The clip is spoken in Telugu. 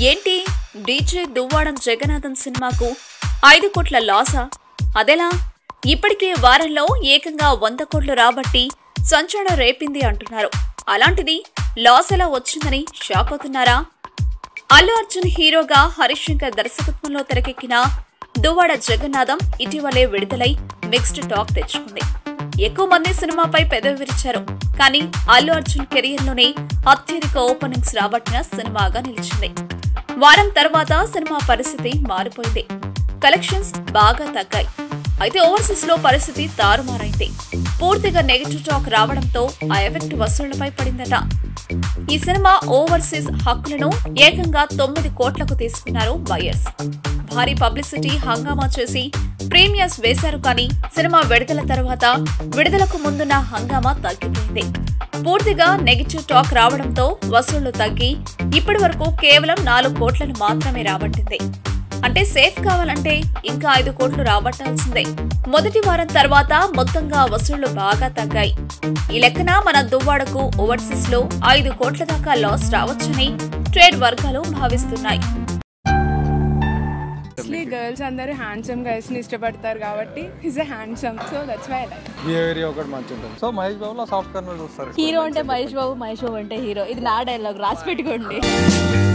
ఏంటి డీజే దువ్వాడం జగన్నాథం సినిమాకు ఐదు కోట్ల లాసా అదెలా ఇప్పటికే వారంలో ఏకంగా వంద కోట్లు రాబట్టి సంచలనం రేపింది అంటున్నారు అలాంటిది లాస్ ఎలా వచ్చిందని షాక్ అవుతున్నారా అల్లు అర్జున్ హీరోగా హరీష్ శంకర్ దర్శకత్వంలో తెరకెక్కిన దువ్వాడ జగన్నాథం ఇటీవలే విడుదలై మిక్స్డ్ టాక్ తెచ్చుకుంది ఎక్కువ మంది సినిమాపై పెదవి విరిచారు కానీ అల్లు అర్జున్ కెరియర్ లోనే అత్యధిక ఓపెనింగ్స్ రాబట్టిన సినిమాగా నిలిచింది వారం తర్వాత సినిమా పరిస్థితి మారిపోయింది కలెక్షన్స్ బాగా తగ్గాయి అయితే ఓవర్సీస్ లో పరిస్థితి తారుమారైంది పూర్తిగా నెగిటివ్ టాక్ రావడంతో ఆ ఎఫెక్ట్ వసూళ్లపై పడిందట ఈ సినిమా ఓవర్సీస్ హక్కులను ఏకంగా తొమ్మిది కోట్లకు తీసుకున్నారు బయర్స్ భారీ పబ్లిసిటీ హంగామా చేసి ప్రీమియర్స్ వేశారు కానీ సినిమా విడుదల తర్వాత విడుదలకు ముందున్న హంగామా తగ్గిపోయింది పూర్తిగా నెగిటివ్ టాక్ రావడంతో వసూళ్లు తగ్గి ఇప్పటి వరకు కేవలం నాలుగు కోట్లను మాత్రమే రాబట్టింది అంటే సేఫ్ కావాలంటే ఇంకా ఐదు కోట్లు రాబట్టాల్సిందే మొదటి వారం తర్వాత మొత్తంగా వసూళ్లు బాగా తగ్గాయి ఈ లెక్కన మన దువ్వాడకు ఓవర్సీస్ లో ఐదు కోట్ల దాకా లాస్ రావచ్చని ట్రేడ్ వర్గాలు భావిస్తున్నాయి మోస్ట్లీ గర్ల్స్ అందరూ హ్యాండ్సమ్ గర్ల్స్ ని ఇష్టపడతారు కాబట్టి is a handsome so that's why like behaviour ఒకటి మంచి ఉంటుంది సో మహేష్ బాబులో సాఫ్ట్ కార్నర్ చూస్తారు హీరో అంటే మహేష్ బాబు మహేష్ బాబు అంటే హీరో ఇది నా డైలాగ్ రాసి పెట్టుకోండి